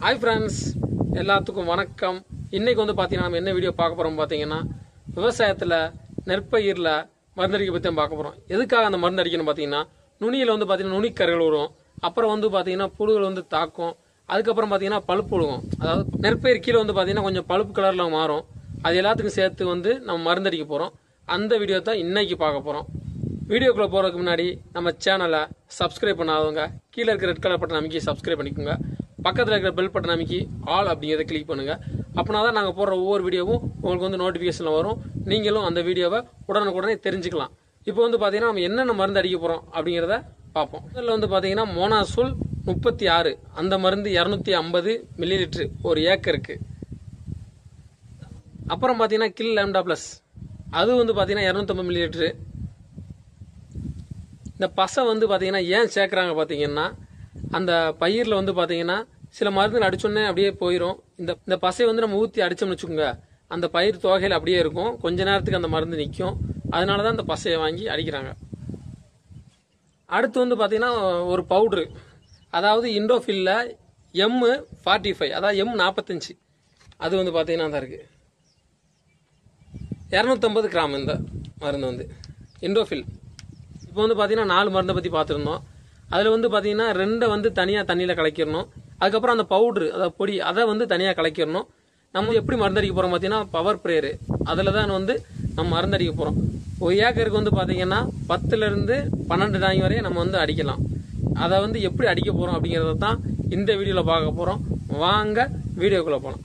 hi friends எல்லாத்துக்கும் வணக்கம் இன்னைக்கு வந்து பார்த்தீங்கன்னா நம்ம என்ன வீடியோ பார்க்க போகிறோம் பார்த்தீங்கன்னா விவசாயத்தில் நெற்பயிரில் மருந்தடிக்க பற்றி தான் பார்க்க போகிறோம் எதுக்காக அந்த மருந்து அடிக்கணும் பார்த்தீங்கன்னா நுனியில் வந்து பார்த்தீங்கன்னா நுனிக்கருகள் வரும் அப்புறம் வந்து பார்த்தீங்கன்னா புழுகள் வந்து தாக்கும் அதுக்கப்புறம் பார்த்தீங்கன்னா பழுப்பு விழுகும் அதாவது நெற்பயிர் கீழே வந்து பார்த்தீங்கன்னா கொஞ்சம் பழுப்பு கலரில் மாறும் அது எல்லாத்துக்கும் சேர்த்து வந்து நம்ம மருந்தடிக்க போகிறோம் அந்த வீடியோ தான் இன்னைக்கு பார்க்க போகிறோம் வீடியோக்குள்ள போறதுக்கு முன்னாடி நம்ம சேனலை சப்ஸ்கிரைப் பண்ணாதவங்க கீழே இருக்கிற ரெட் கலர் பட்டன் அமைக்கி சப்ஸ்கிரைப் பண்ணிக்கோங்க பக்கத்தில் இருக்கிற பெல் பட்டன் அமைக்கி ஆல் அப்படிங்கிறத கிளிக் பண்ணுங்க அப்படின்னா தான் நாங்கள் போடுற ஒவ்வொரு வீடியோவும் உங்களுக்கு வந்து நோட்டிஃபிகேஷன் வரும் நீங்களும் அந்த வீடியோவை உடனுக்குடனே தெரிஞ்சுக்கலாம் இப்போ வந்து பார்த்தீங்கன்னா நம்ம என்னென்ன மருந்து அடிக்க போகிறோம் அப்படிங்கிறத பார்ப்போம் இதில் வந்து பார்த்தீங்கன்னா மோனாசூல் முப்பத்தி ஆறு அந்த மருந்து இரநூத்தி ஐம்பது மில்லி லிட்டரு ஒரு ஏக்கருக்கு அப்புறம் பார்த்தீங்கன்னா கில் லேம்டா ப்ளஸ் அது வந்து பார்த்தீங்கன்னா இரநூத்தம்பது மில்லி லிட்டரு இந்த பசை வந்து பார்த்தீங்கன்னா ஏன் சேர்க்குறாங்க பார்த்தீங்கன்னா அந்த பயிரில் வந்து பார்த்தீங்கன்னா சில மருந்துகள் அடிச்சோடனே அப்படியே போயிடும் இந்த இந்த பசையை வந்து நம்ம ஊற்றி அடிச்சோம்னு வச்சுக்கோங்க அந்த பயிர் தொகையில் அப்படியே இருக்கும் கொஞ்ச நேரத்துக்கு அந்த மருந்து நிற்கும் அதனால தான் அந்த பசையை வாங்கி அடிக்கிறாங்க அடுத்து வந்து பார்த்தீங்கன்னா ஒரு பவுட்ரு அதாவது இண்டோஃபில்ல எம் ஃபார்ட்டி ஃபைவ் அதாவது எம் நாற்பத்தஞ்சு அது வந்து பார்த்தீங்கன்னா தான் இருக்குது இரநூத்தம்பது கிராம் இந்த மருந்து வந்து இண்டோஃபில் இப்போ வந்து பார்த்தீங்கன்னா நாலு மருந்தை பற்றி பார்த்துருந்தோம் அதில் வந்து பார்த்தீங்கன்னா ரெண்டை வந்து தனியாக தண்ணியில் கலக்கிடணும் அதுக்கப்புறம் அந்த பவுட்ரு அதாவது பொடி அதை வந்து தனியாக கலக்கிடணும் நம்ம எப்படி மருந்தடிக்க போகிறோம் பார்த்தீங்கன்னா பவர் ப்ரேயரு அதில் தான் வந்து நம்ம மருந்தடிக்க போகிறோம் ஒரு ஏக்கருக்கு வந்து பார்த்தீங்கன்னா பத்துலேருந்து பன்னெண்டு நாய் வரை நம்ம வந்து அடிக்கலாம் அதை வந்து எப்படி அடிக்க போகிறோம் அப்படிங்கிறத தான் இந்த வீடியோவில் பார்க்க போகிறோம் வாங்க வீடியோக்குள்ளே போகலாம்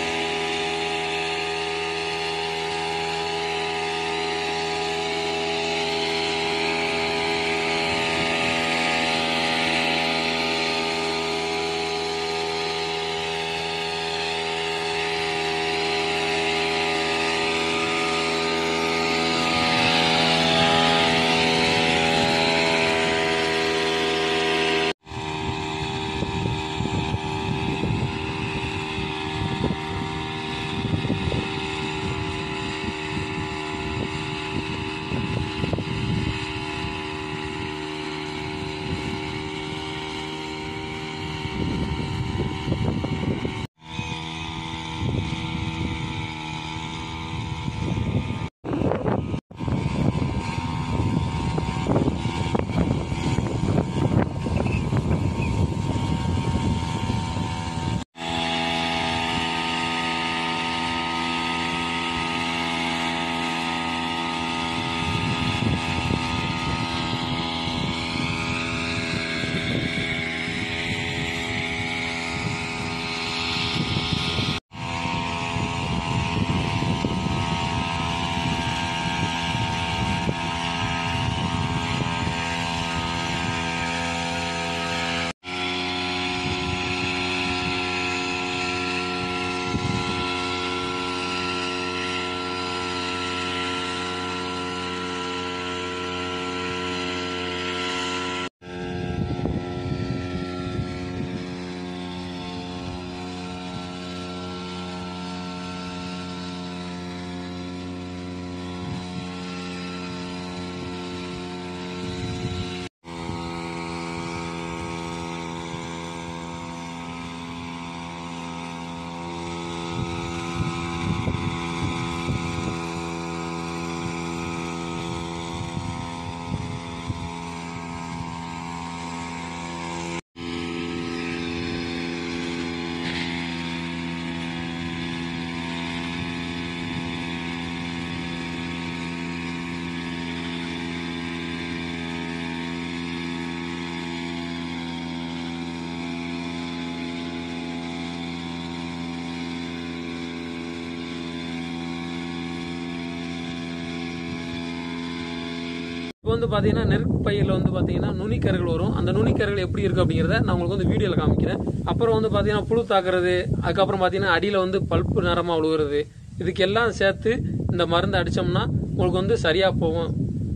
இப்போ வந்து பார்த்தீங்கன்னா நெற்பயிரில் வந்து பார்த்தீங்கன்னா நுனிக்கருகள் வரும் அந்த நுனிக்கருகள் எப்படி இருக்கு அப்படிங்கிறத நான் உங்களுக்கு வந்து வீடியோவில் காமிக்கிறேன் அப்புறம் வந்து பார்த்தீங்கன்னா புழு தாக்குறது அதுக்கப்புறம் பார்த்தீங்கன்னா அடியில் வந்து பல்ப்பு நிறமாக விழுகிறது இதுக்கு எல்லாம் சேர்த்து இந்த மருந்து அடித்தோம்னா உங்களுக்கு வந்து சரியாக போகும்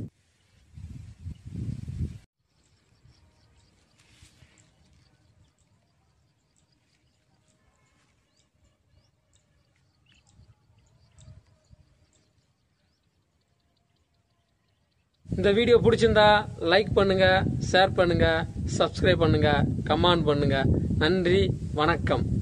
இந்த வீடியோ பிடிச்சிருந்தா லைக் பண்ணுங்க ஷேர் பண்ணுங்க சப்ஸ்கிரைப் பண்ணுங்க கமெண்ட் பண்ணுங்க நன்றி வணக்கம்